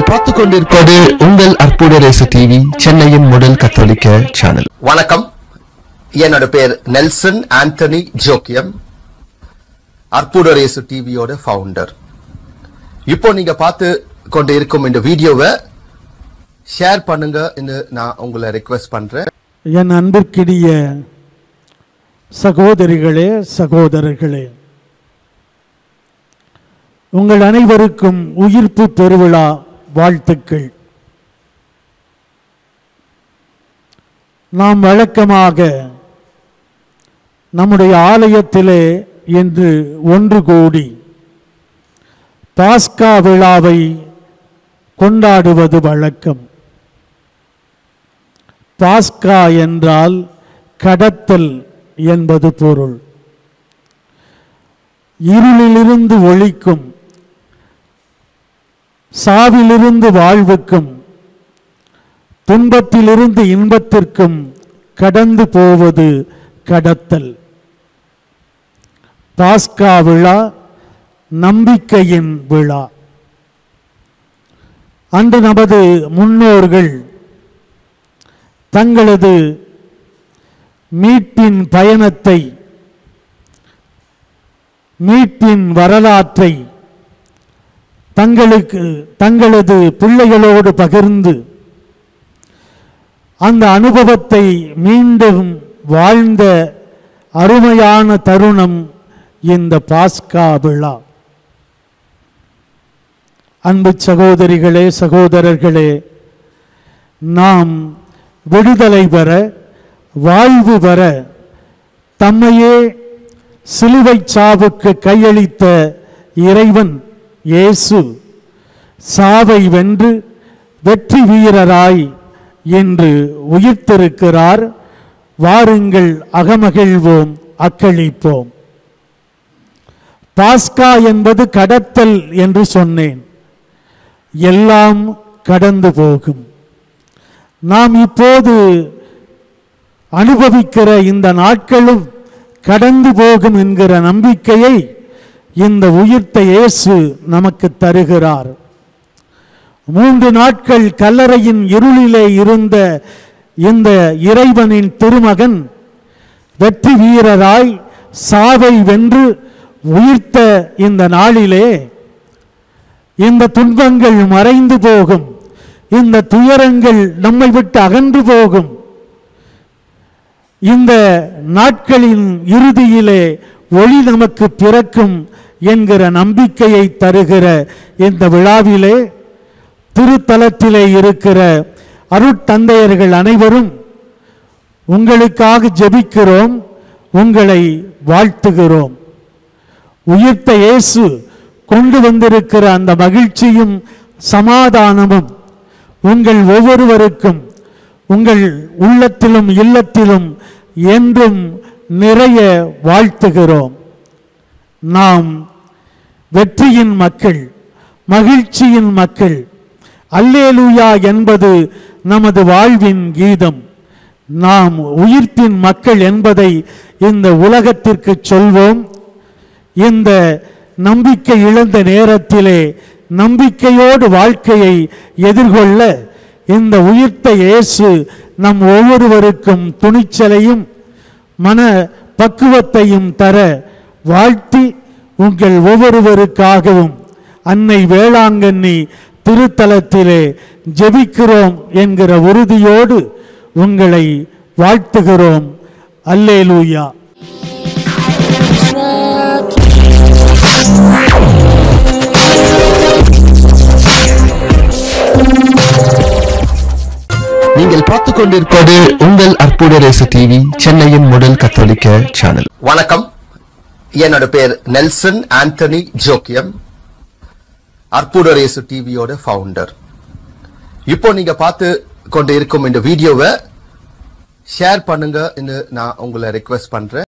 பார்த்து கொண்டிருப்பது உங்கள் அற்புத ரேசு டிவி சென்னையின் முதல் கத்தோலிக்க சேனல் வணக்கம் என்னோட பேர் நெல்சன் ஆண்டனி ஜோக்கியம் அற்புதரேசு டிவியோட ஃபவுண்டர் இப்போ நீங்க பார்த்து கொண்டு இருக்கும் இந்த வீடியோவை ஷேர் பண்ணுங்க நான் உங்களை ரெக்வெஸ்ட் பண்றேன் என் அன்பிற்கினிய சகோதரிகளே சகோதரர்களே உங்கள் அனைவருக்கும் உயிர்ப்பு பெருவிழா வாழ்த்துக்கள் நாம் வழக்கமாக நம்முடைய ஆலயத்திலே இன்று ஒன்று கூடி பாஸ்கா விழாவை கொண்டாடுவது வழக்கம் பாஸ்கா என்றால் கடத்தல் என்பது பொருள் இருளிலிருந்து ஒளிக்கும் சாவிலிருந்து வாழ்வுக்கும் துன்பத்திலிருந்து இன்பத்திற்கும் கடந்து போவது கடத்தல் பாஸ்கா விழா நம்பிக்கையின் விழா அன்று நமது முன்னோர்கள் தங்களது மீட்பின் பயணத்தை மீட்பின் வரலாற்றை தங்களுக்கு தங்களது பிள்ளைகளோடு பகிர்ந்து அந்த அனுபவத்தை மீண்டும் வாழ்ந்த அருமையான தருணம் இந்த பாஸ்கா விழா அன்பு சகோதரிகளே சகோதரர்களே நாம் விடுதலை பெற வாழ்வு பெற தம்மையே சிலுவை சாவுக்கு கையளித்த இறைவன் இயேசு சாவை வென்று வெற்றி வீரராய் என்று உயிர்த்திருக்கிறார் வாருங்கள் அகமகிழ்வோம் அக்களிப்போம் பாஸ்கா என்பது கடத்தல் என்று சொன்னேன் எல்லாம் கடந்து போகும் நாம் இப்போது அனுபவிக்கிற இந்த நாட்களும் கடந்து போகும் என்கிற நம்பிக்கையை இந்த உயிர்த்த இயேசு நமக்கு தருகிறார் மூன்று நாட்கள் கல்லறையின் இருளிலே இருந்த இந்த இறைவனின் திருமகன் வெற்றி வீரராய் சாவை வென்று உயிர்த்த இந்த நாளிலே இந்த துன்பங்கள் மறைந்து போகும் இந்த துயரங்கள் நம்மை விட்டு அகன்று போகும் இந்த நாட்களின் இறுதியிலே ஒளி நமக்கு பிறக்கும் என்கிற நம்பிக்கையை தருகிற இந்த விழாவிலே திருத்தலத்திலே இருக்கிற அருட்தந்தையர்கள் அனைவரும் உங்களுக்காக ஜெபிக்கிறோம் உங்களை வாழ்த்துகிறோம் உயிர்த்த இயேசு கொண்டு வந்திருக்கிற அந்த மகிழ்ச்சியும் சமாதானமும் உங்கள் ஒவ்வொருவருக்கும் உங்கள் உள்ளத்திலும் இல்லத்திலும் என்றும் நிறைய வாழ்த்துகிறோம் நாம் வெற்றியின் மக்கள் மகிழ்ச்சியின் மக்கள் அல்லேலூயா என்பது நமது வாழ்வின் கீதம் நாம் உயிர்ப்பின் மக்கள் என்பதை இந்த உலகத்திற்கு சொல்வோம் இந்த நம்பிக்கை இழந்த நேரத்திலே நம்பிக்கையோடு வாழ்க்கையை எதிர்கொள்ள இந்த உயிர்த்த இயேசு நம் ஒவ்வொருவருக்கும் துணிச்சலையும் மன பக்குவத்தையும் தர வாழ்த்தி உங்கள் ஒவ்வொருவருக்காகவும் அன்னை வேளாங்கண்ணி திருத்தலத்திலே ஜெபிக்கிறோம் என்கிற உறுதியோடு உங்களை வாழ்த்துகிறோம் அல்லேலூயா நீங்கள் பார்த்து கொண்டிருப்பது உங்கள் அற்புத ரேசு டிவி சென்னையின் முதல் கத்தோலிக்க சேனல் வணக்கம் என்னோட பேர் நெல்சன் ஆண்டனி ஜோக்கியம் அற்புதரேசு டிவியோட ஃபவுண்டர் இப்போ நீங்க பார்த்து கொண்டு இருக்கும் இந்த வீடியோவை ஷேர் பண்ணுங்க நான் உங்களை ரெக்வெஸ்ட் பண்றேன்